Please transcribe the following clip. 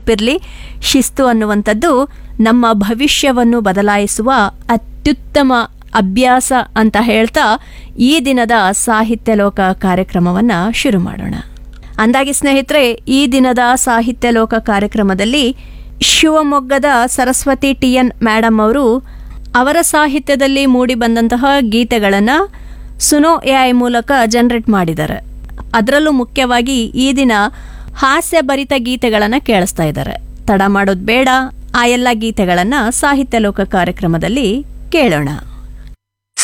ನೆನಪಿರಲಿ ಶಿಸ್ತು ಅನ್ನುವಂಥದ್ದು ನಮ್ಮ ಭವಿಷ್ಯವನ್ನು ಬದಲಾಯಿಸುವ ಅತ್ಯುತ್ತಮ ಅಭ್ಯಾಸ ಅಂತ ಹೇಳ್ತಾ ಈ ದಿನದ ಸಾಹಿತ್ಯ ಲೋಕ ಕಾರ್ಯಕ್ರಮವನ್ನು ಶುರು ಮಾಡೋಣ ಅಂದಾಗಿ ಸ್ನೇಹಿತರೆ ಈ ದಿನದ ಸಾಹಿತ್ಯ ಲೋಕ ಕಾರ್ಯಕ್ರಮದಲ್ಲಿ ಶಿವಮೊಗ್ಗದ ಸರಸ್ವತಿ ಟಿ ಎನ್ ಮೇಡಮ್ ಅವರು ಅವರ ಸಾಹಿತ್ಯದಲ್ಲಿ ಮೂಡಿ ಬಂದಂತಹ ಗೀತೆಗಳನ್ನು ಸುನೋ ಎ ಐ ಮೂಲಕ ಜನರೇಟ್ ಮಾಡಿದ್ದಾರೆ ಅದರಲ್ಲೂ ಮುಖ್ಯವಾಗಿ ಈ ದಿನ ಹಾಸ್ಯಭರಿತ ಗೀತೆಗಳನ್ನು ಕೇಳಿಸ್ತಾ ಇದ್ದಾರೆ ತಡ ಮಾಡೋದು ಬೇಡ ಆ ಎಲ್ಲ ಗೀತೆಗಳನ್ನು ಸಾಹಿತ್ಯ ಲೋಕ ಕಾರ್ಯಕ್ರಮದಲ್ಲಿ ಕೇಳೋಣ